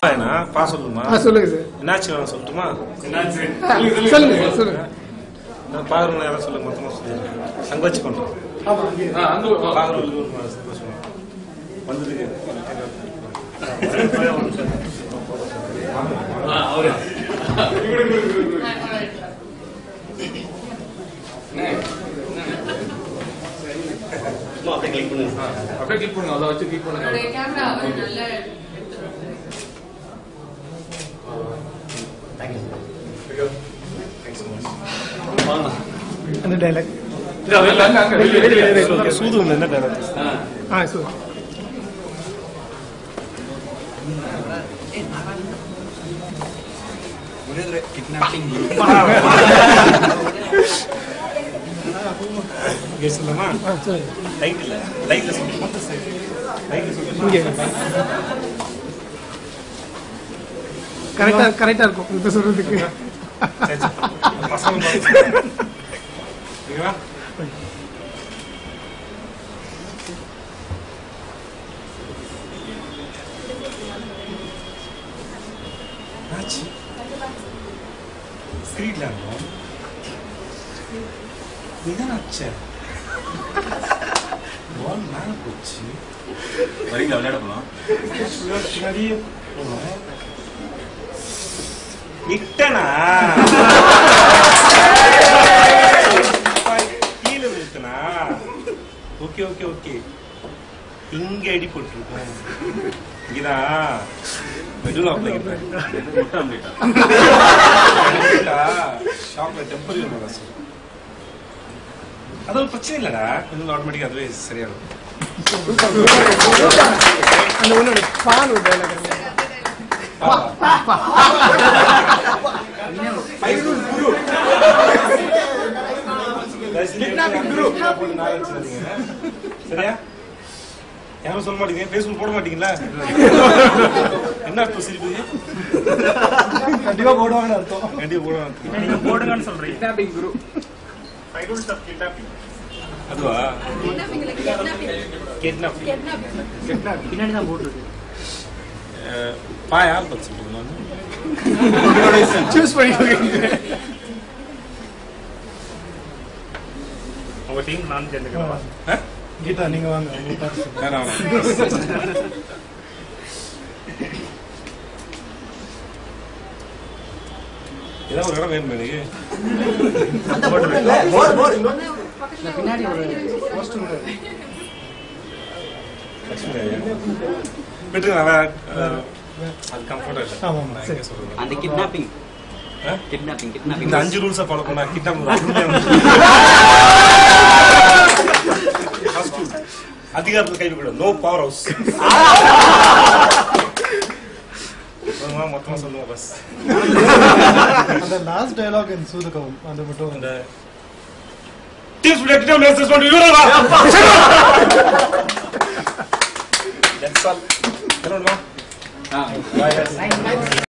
என்ன பா சொல்லுமா ஆ சொல்லுங்க சார் என்னாச்சு நான் சொல்லட்டுமா ஆ, சொல்லுங்க சார் சொல்லுங்க நான் பாகரூர் யாரும் சொல்லுங்க மொத்தமா சொல்லிடுறேன் அங்க வச்சு பண்றேன் பாகரூர் சந்தோஷமா வந்ததுக்கு அப்படியே கிளிக் பண்ணுங்க அதை வச்சு கிளிக் பண்ணுங்க உங்களுடைய கேமரா அவர் நல்ல எடுத்துருவாங்க அந்த டைலாக் அங்க, அங்க, அங்க, வெளிய, வெளிய, வெளிய. சூது வந்து என்ன டைலாக் ஆ சொல்லுங்க இங்கே சொல்லலாமா ஆ சொல்லுங்க லைட் இல்ல லைட்ல சொல்லு லைட்ல சொல்லு இங்கே கரெக்டா கரெக்டா இருக்கும் இப்ப சொல்றதுக்கு சரி, சரி. பசங்க பாருங்க. ஓகேவா என்னாச்சு ஸ்கிரீன்ல இருந்தோம் நீதான் ஆச்சே பால் மேல போச்சு வரீங்களா விளையாட போலாம் பின்னாடியே போனோம் விட்டனா கீழே விழுத்தனா ஓகே ஓகே ஓகே இங்க அடி போட்டிருக்கோம் இங்கதான் மெதுலா அப்ளை முட்டை ஆம்லேட்டா ஷாப்ல டெம்பரரி சார் அது ஒரு பிரச்சனை இல்லடா கொஞ்சம் ஆட்டோமேட்டிக்கா அதுவே சரியாகும் அந்த ஒண்ணு பால் ஒரு டைலாக் சரியா யாரும் சொல்ல மாட்டீங்க பேஸ்புக் போட மாட்டீங்களா என்ன அர்த்தம் சிரிப்பு கண்டிப்பா போடுவாங்கன்னு அர்த்தம் கண்டிப்பா போடுவாங்க நீங்க போடுங்கன்னு சொல்றீங்க கிட்னாப்பிங் குரு ஃபைவ் ரூல்ஸ் ஆஃப் கிட்னாப்பிங் அதுவா கிட்னாப்பிங் இல்ல கிட்னாப்பிங் கிட்னாப் கிட்னாப்பிங் பின்னாடி தான் போட்டுருக்கு பா யார் பார்த்து சொல்றீங்க நான் சூஸ் பண்ணிக்கோங்க உங்க டீம் நான் சேர்ந்துக்கிறேன் ஆ? கீதா நீங்க வாங்க உங்க பார்த்து சொல்லுங்க. வேணாம் வேணாம் ஏதாவது ஒரு இடம் வேணும் எனக்கு பின்னாடி ஒரு லட்சுமி ஐயா. விட்டுருங்க நான் அஹ், அது கம்ஃபர்டா இல்லை ஆமா, ஆமா, நான் சரி. எங்க சொல்றது அந்த கிட்னாப்பிங் ஆ? கிட்னாப்பிங் இந்த கிட்னாப்பிங் அஞ்சு ரூல்ஸை ஃபாலோ பண்ணா கிட்னாப் அதிகாரத்தில் கைவிக்கூடாது நோ பவர் ஹவுஸ் மொத்தமா சொல்லுவோம் பஸ் அந்த லாஸ்ட் டயலாக் இந்த சூதுகவும் அது மட்டும் அந்த டீம்ஸ் விட கிட்ட மேசேஜ் பண்ணி விடுறா தட்ஸ் ஆல் என்ன பண்ணுவா ஆ